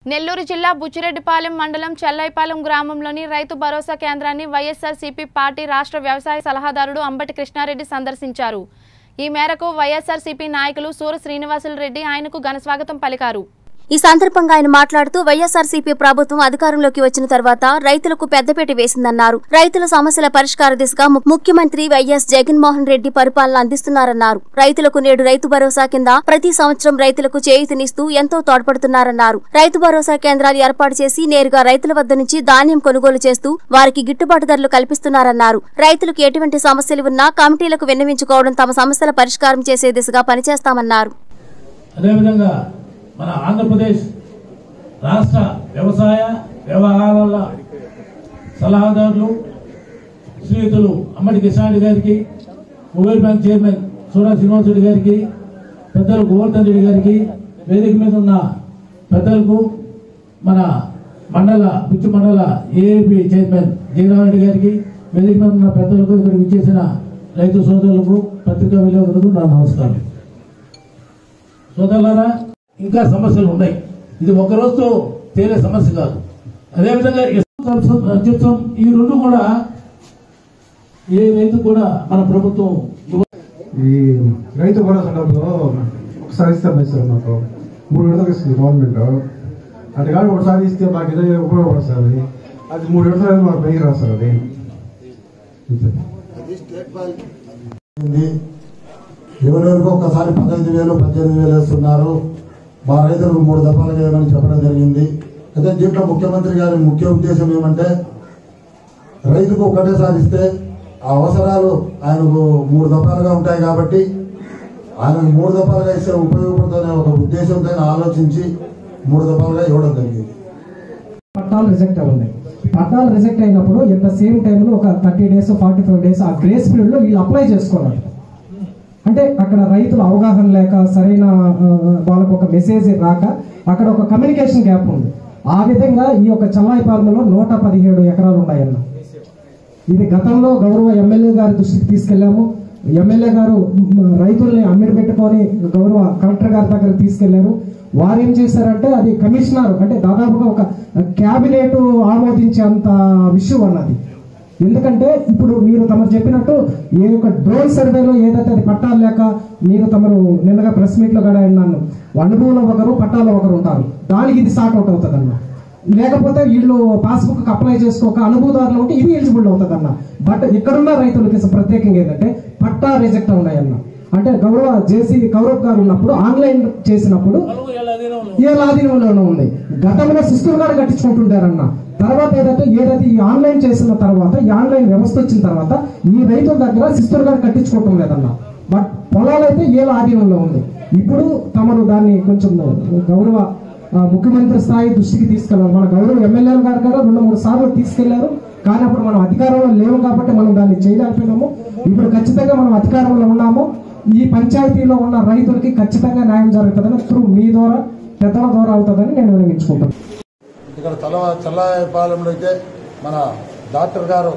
నెల్లూరు జిల్లా బుచ్చిరెడ్డిపాలెం మండలం చెల్లైపాలెం గ్రామంలోని రైతు భరోసా కేంద్రాన్ని వైఎస్ఆర్సీపీ పార్టీ రాష్ట్ర వ్యవసాయ సలహాదారుడు అంబటి కృష్ణారెడ్డి సందర్శించారు ఈ మేరకు వైఎస్ఆర్సీపీ నాయకులు సూర శ్రీనివాసులు రెడ్డి ఆయనకు ఘనస్వాగతం పలికారు ఈ సందర్భంగా ఆయన మాట్లాడుతూ వైఎస్ఆర్సీపీ ప్రభుత్వం అధికారంలోకి వచ్చిన తర్వాత రైతులకు పెద్దపీట వేసిందన్నారు రైతుల సమస్యల పరిష్కార దిశగా ము- ముఖ్యమంత్రి వైఎస్ జగన్మోహన్ రెడ్డి పరిపాలన అందిస్తున్నారన్నారు రైతులకు నేడు రైతు భరోసా కింద ప్రతి సంవత్సరం రైతులకు చేయూతనిస్తూ ఎంతో తోడ్పడుతున్నారన్నారు రైతు భరోసా కేంద్రాలు ఏర్పాటు చేసి నేరుగా రైతుల వద్ద నుంచి ధాన్యం కొనుగోలు చేస్తూ వారికి గిట్టుబాటు ధరలు కల్పిస్తున్నారన్నారు రైతులకు ఎటువంటి సమస్యలు ఉన్నా కమిటీలకు విన్నవించుకోవడం తమ సమస్యల పరిష్కారం చేసే దిశగా పనిచేస్తామన్నారు అదేవిధంగా మన ఆంధ్రప్రదేశ్ రాష్ట్ర వ్యవసాయ వ్యవహారాల సలహాదారులు శ్రీయుతులు అమ్మడి కిషారెడ్డి గారికి mobile bank chairman Sura Srinivasareddy గారికి పెద్దలు గోవర్ధన్ రెడ్డి గారికి వేదిక మీద ఉన్న పెద్దలకు మన మండల పిచ్చు మండల ఏఏపీ చైర్మన్ జగన్మోహన్ రెడ్డి గారికి వేదిక మీద ఉన్న పెద్దలకు ఇక్కడ విచ్చేసిన రైతు సోదరులకు పత్రికా విలేకరులకు నా నమస్కారం సోదరులారా ఇంకా సమస్యలు ఉన్నాయి ఇది ఒక రోజుతో తేలే సమస్య కాదు అదేవిధంగా ఎస్ఎం అధ్యక్షం ఈ రెండు కూడా ఏ రైతు కూడా మన ప్రభుత్వం ఇవ్వ- ఈ రైతు భరోసా డబ్బులు ఒకసారి ఇస్తే మంచి సార్ మాకు మూడు విడతలు ఇస్తుంది గవర్నమెంట్ అటు కాదు ఒకసారి ఇస్తే మాకు ఇదే ఉపయోగపడుతుంది అది మూడు విడతలు మాకు పైకి రాదు సార్ అది అంతే. ఉంది. ఎవరెవరికో ఒక్కసారి పదహైదు వేలు పద్దెనిమిది వేలు వేస్తున్నారు మా రైతులకు మూడు దఫాలుగా వేయమని చెప్పడం జరిగింది అయితే దీంట్లో ముఖ్యమంత్రి గారి ముఖ్య ఉద్దేశం ఏమంటే రైతుకు ఒకటేసారి ఇస్తే ఆ అవసరాలు ఆయనకు మూడు దఫాలుగా ఉంటాయి కాబట్టి ఆయనకు మూడు దఫాలుగా ఇస్తే ఉపయోగపడుతుందనే ఒక ఉద్దేశంతో ఆయన ఆలోచించి మూడు దఫాలుగా ఇవ్వడం జరిగింది పట్టాలు రిజెక్ట్ అవున్నాయి పట్టాలు రిజెక్ట్ అయినప్పుడు ఇన్ ద సేమ్ టైంలో ఒక thirty days forty five days ఆ గ్రేస్ పీరియడ్లో వీళ్ళు అప్లై చేసుకున్నారు అంటే అక్కడ రైతులు అవగాహన లేక సరైన ఆ, వాళ్ళకు ఒక మెసేజ్ రాక అక్కడ ఒక కమ్యూనికేషన్ గ్యాప్ ఉంది ఆ విధంగా ఈ యొక్క చల్లాయిపాలెంలో నూట పదిహేడు ఎకరాలు ఉన్నాయన్న ఇది గతంలో గౌరవ ఎమ్మెల్యే గారి దృష్టికి తీసుకెళ్లాము ఎమ్మెల్యే గారు మ్, రైతుల్ని అమ్మిడి పెట్టుకొని గౌరవ కలెక్టర్ గారి దగ్గర తీసుకెళ్లారు వారు ఏం చేశారంటే అది కమిషనర్ అంటే దాదాపుగా ఒక క్యాబినెట్ ఆమోదించేంత విషయం అన్నది ఎందుకంటే ఇప్పుడు మీరు తమరు చెప్పినట్టు ఏ యొక్క డ్రోన్ సర్వేలో ఏదైతే అది పట్టాలు లేక మీరు తమరు నిన్నగా ప్రెస్ మీట్ లో కూడా విన్నాను అనుభవంలో ఒకరు పట్టాలో ఒకరు ఉంటారు దానికి ఇది స్టార్ట్ అవుట్ అవుతుంది అన్న లేకపోతే వీళ్ళు పాస్బుక్ అప్లై చేసుకోక అనుభవదారులు ఉంటే ఇది ఎలిజిబుల్ అవుతుంది అన్న బట్ ఇక్కడున్న రైతులకి ప్రత్యేకంగా ఏంటంటే పట్టా రిజెక్ట్ ఉన్నాయన్న అంటే గౌరవ జేసీ గౌరవ్ గారు ఉన్నప్పుడు ఆన్లైన్ చేసినప్పుడు ఏ ఆధీనంలోనే ఉంది గతంలో సిస్టమ్ గారు కట్టించుకుంటుంటారన్న తర్వాత ఏదైతే ఏదైతే ఈ ఆన్లైన్ చేసిన తర్వాత ఈ ఆన్లైన్ వ్యవస్థ వచ్చిన తర్వాత ఈ రైతుల దగ్గర సిస్టర్ గారు కట్టించుకోవటం లేదన్న బట్ పొలాలు అయితే ఏళ్ళ ఆధీనంలో ఉంది ఇప్పుడు తమరు దాన్ని కొంచెం గౌరవ ఆ, ముఖ్యమంత్రి స్థాయి దృష్టికి తీసుకెళ్ళాలి మన గౌరవ ఎమ్మెల్యేల గారు కూడా రెండు మూడు సార్లు తీసుకెళ్లారు కానీ అప్పుడు మనం అధికారంలో లేవు కాబట్టి మనం దాన్ని చేయలేకపోయినాము ఇప్పుడు ఖచ్చితంగా మనం అధికారంలో ఉన్నాము ఈ పంచాయతీలో ఉన్న రైతులకి ఖచ్చితంగా న్యాయం జరుగుతుందని త్రూ మీ ద్వారా పెద్దల ద్వారా అవుతుందని నేను వినియోగించుకుంటాను ఇక్కడ చల్ల చల్లపాలెంలో అయితే మన డాక్టర్ గారు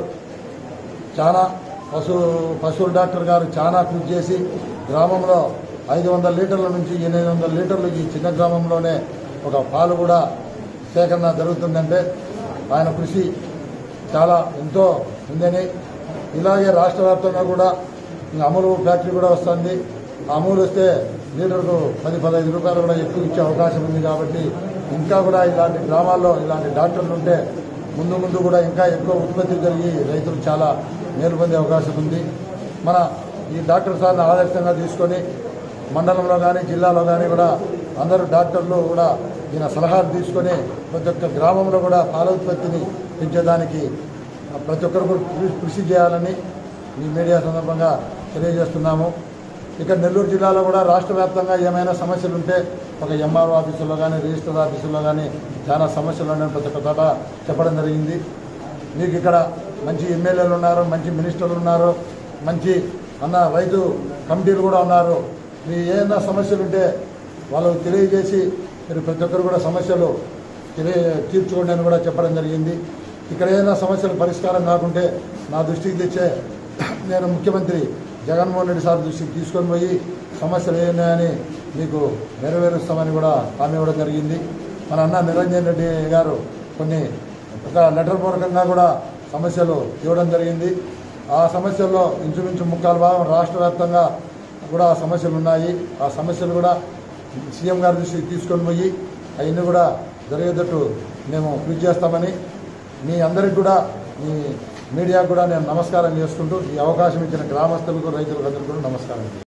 చాలా పశు పశువుల డాక్టర్ గారు చాలా కృషి చేసి గ్రామంలో ఐదు వందల లీటర్ల నుంచి ఎనిమిది వందల లీటర్లు ఈ చిన్న గ్రామంలోనే ఒక పాలు కూడా సేకరణ జరుగుతుందంటే ఆయన కృషి చాలా ఎంతో ఉందని ఇలాగే రాష్ట్ర వ్యాప్తంగా కూడా ఇంకా అమూల్ ఫ్యాక్టరీ కూడా వస్తుంది ఆ అమూల్ వస్తే లీటర్కు పది పదహైదు రూపాయలు కూడా ఎక్కువ ఇచ్చే అవకాశం ఉంది కాబట్టి ఇంకా కూడా ఇలాంటి గ్రామాల్లో ఇలాంటి డాక్టర్లు ఉంటే ముందు ముందు కూడా ఇంకా ఎక్కువ ఉత్పత్తి జరిగి రైతులు చాలా మేలు పొందే అవకాశం ఉంది మన ఈ డాక్టర్ సార్ని ఆదర్శంగా తీసుకొని మండలంలో కానీ జిల్లాలో కానీ కూడా అందరూ డాక్టర్లు కూడా ఈయన సలహాలు తీసుకొని ప్రతి ఒక్క గ్రామంలో కూడా పాల ఉత్పత్తిని పెంచేదానికి ప్రతి ఒక్కరు కూడా కృ- కృషి చేయాలని ఈ మీడియా సందర్భంగా తెలియజేస్తున్నాము ఇక్కడ నెల్లూరు జిల్లాలో కూడా రాష్ట్ర వ్యాప్తంగా ఏమైనా సమస్యలు ఉంటే ఒక ఎంఆర్ఓ ఆఫీసుల్లో కానీ రిజిస్టర్ ఆఫీసుల్లో కానీ చాలా సమస్యలు ఉన్నాయని ప్రతి ఒక్క చోట చెప్పడం జరిగింది మీకు ఇక్కడ మంచి ఎమ్మెల్యేలు ఉన్నారు మంచి మినిస్టర్లు ఉన్నారు మంచి అన్న రైతు కమిటీలు కూడా ఉన్నారు మీ ఏదైనా సమస్యలు ఉంటే వాళ్ళకు తెలియజేసి మీరు ప్రతి ఒక్కరు కూడా సమస్యలు తెలియ తీర్చుకోండి అని కూడా చెప్పడం జరిగింది ఇక్కడ ఏదైనా సమస్యలు పరిష్కారం కాకుంటే నా దృష్టికి తెచ్చే నేను ముఖ్యమంత్రి జగన్మోహన్ రెడ్డి సార్ దృష్టికి తీసుకొని పోయి సమస్యలు ఏమున్నాయని మీకు నెరవేరుస్తామని కూడా హామీ ఇవ్వడం జరిగింది మన అన్న నిరంజన్ రెడ్డి గారు కొన్ని ఒక లెటర్ పూర్వకంగా కూడా సమస్యలు ఇవ్వడం జరిగింది ఆ సమస్యల్లో ఇంచుమించు ముక్కాలు భాగం రాష్ట్ర వ్యాప్తంగా కూడా ఆ సమస్యలు ఉన్నాయి ఆ సమస్యలు కూడా సీఎం గారి దృష్టికి తీసుకొని పోయి అవన్నీ కూడా జరిగేటట్టు మేము కృషి చేస్తామని మీ అందరికి కూడా మీ మీడియాకు కూడా నేను నమస్కారం చేసుకుంటూ ఈ అవకాశం ఇచ్చిన గ్రామస్తులకు రైతులకు అందరికీ కూడా నమస్కారం